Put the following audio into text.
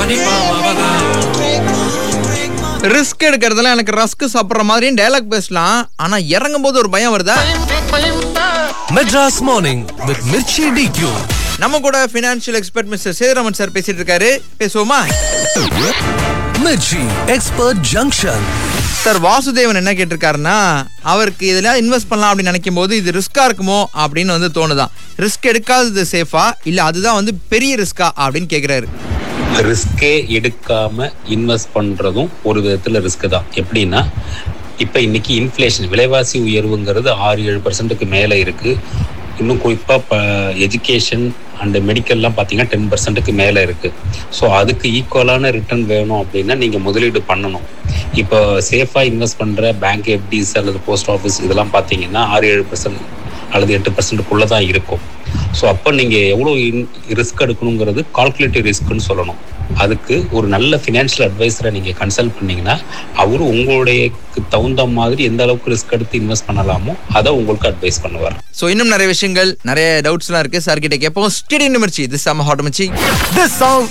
Risk எடுக்கிறதுல எனக்கு rusk சாப்பிடுற மாதிரியும் டயலாக் பேசலாம் ஆனா இறங்கும் போது ஒரு பயம் வருதா Madras Morning with Mirchi DQ. நம்ம கூட financial expert mister Sethuraman sir பேசிட்டு இருக்காரு பேசுவோமா Mirchi Expert Junction. Sir Vasudevan என்ன கேட்டிருக்காருன்னா அவருக்கு இதுல இன்வெஸ்ட் பண்ணலாம் அப்படின்னு நினைக்கும் போது இது ரிஸ்கா இருக்குமோ அப்படின்னு வந்து தோணுதான் ரிஸ்க் எடுக்காதது சேஃபா இல்ல அதுதான் வந்து பெரிய ரிஸ்கா அப்படின்னு கேக்குறாரு ரிஸ்கே எடுக்காம இன்வெஸ்ட் பண்றதும் ஒரு விதத்துல ரிஸ்க் தான் எப்படின்னா இப்போ இன்னைக்கு இன்ஃப்ளேஷன் விலைவாசி உயர்வுங்கிறது ஆறு ஏழு பர்சன்ட்டுக்கு மேலே இருக்கு இன்னும் குறிப்பாக இப்போ எஜுகேஷன் அண்டு மெடிக்கல்லாம் பார்த்தீங்கன்னா டென் பர்சன்ட்டுக்கு மேலே இருக்கு ஸோ அதுக்கு ஈக்குவலான ரிட்டர்ன் வேணும் அப்படின்னா நீங்கள் முதலீடு பண்ணணும் இப்போ சேஃபாக இன்வெஸ்ட் பண்ணுற பேங்க் எஃப்டிஸ் அல்லது போஸ்ட் ஆஃபீஸ் இதெல்லாம் பார்த்தீங்கன்னா ஆறு ஏழு பர்சன்ட் அல்லது எட்டு பர்சன்ட்டுக்குள்ளே தான் இருக்கும் ஸோ அப்போ நீங்கள் எவ்வளோ ரிஸ்க் எடுக்கணுங்கிறது கால்குலேட்டிவ் ரிஸ்க்னு சொல்லணும் அதுக்கு ஒரு நல்ல ஃபினான்ஷியல் அட்வைசரை நீங்கள் கன்சல்ட் பண்ணீங்கன்னா அவரு உங்களுடைய தகுந்த மாதிரி எந்த அளவுக்கு ரிஸ்க் எடுத்து இன்வெஸ்ட் பண்ணலாமோ அதை உங்களுக்கு அட்வைஸ் பண்ணுவார் சோ இன்னும் நிறைய விஷயங்கள் நிறைய டவுட்ஸ்லாம் இருக்கு சார் கிட்ட கேட்போம் ஸ்டேடியம் நிமிர்ச்சி இது செம்ம ஹாட் மச்சி This song